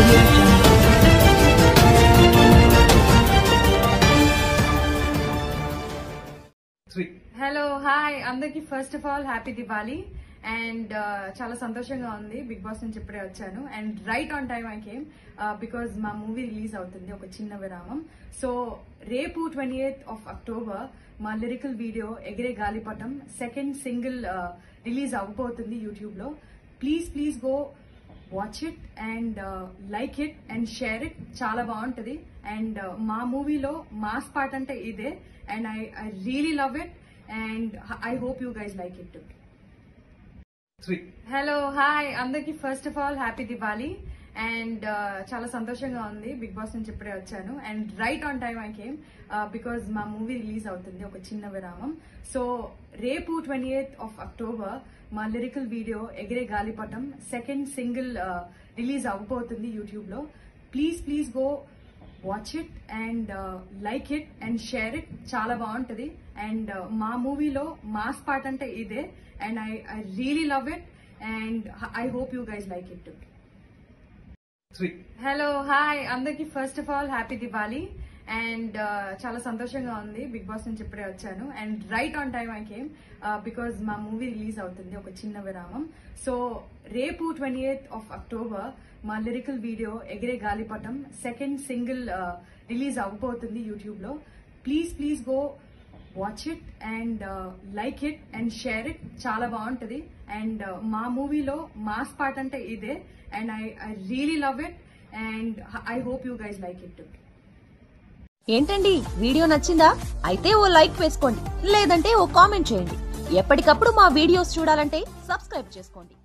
audio jungle. Sri hello hi అందరికి first of all happy Diwali and చాలా సంతోషంగా ఉంది బిగ్ బాస్ నుంచి ఇప్పుడే వచ్చాను and right on time I came because మా మూవీ రిలీజ్ అవుతుంది ఒక చిన్న విరామం సో రేపు ట్వంటీ ఎయిత్ ఆఫ్ అక్టోబర్ మా lyrical video Egire Galipatam second single release అవ్వబోతుంది యూట్యూబ్లో please please go watch it and like it and share it చాలా బాగుంటుంది అండ్ మా మూవీలో మాస్ పార్ట్ అంటే ఇదే and I I really love it and I hope you guys like it too Sri hello hi అందరికి first of all happy Diwali and చాలా సంతోషంగా ఉంది బిగ్ బాస్ నుంచి ఇప్పుడే వచ్చాను and right on time I came because మా మూవీ రిలీజ్ అవుతుంది ఒక చిన్న విరామం సో రేపు ట్వంటీ ఎయిత్ ఆఫ్ అక్టోబర్ మా lyrical video Egire Galipatam second single release అవ్వబోతుంది యూట్యూబ్లో please please go watch it and like it and share it చాలా బాగుంటుంది అండ్ మా మూవీలో మాస్ పార్ట్ అంటే ఇదే and I I really love it and I hope you guys like it too Sri hello hi అందరికి first of all happy Diwali and చాలా సంతోషంగా ఉంది బిగ్ బాస్ నుంచి ఇప్పుడే వచ్చాను and right on time I came because మా మూవీ రిలీజ్ అవుతుంది ఒక చిన్న విరామం సో రేపు ట్వంటీ ఎయిత్ ఆఫ్ అక్టోబర్ మా lyrical video Egire Galipatam second single release అవ్వబోతుంది యూట్యూబ్లో please please go watch it and like it and share it చాలా బాగుంటుంది అండ్ మా మూవీలో మాస్ పార్ట్ అంటే ఇదే and I I really love it and I hope you guys like it too ఏంటండి video నచ్చిందా అయితే ఓ లైక్ వేసుకోండి లేదంటే ఓ కామెంట్ చేయండి ఎప్పటికప్పుడు మా వీడియోస్ చూడాలంటే సబ్స్క్రైబ్ చేసుకోండి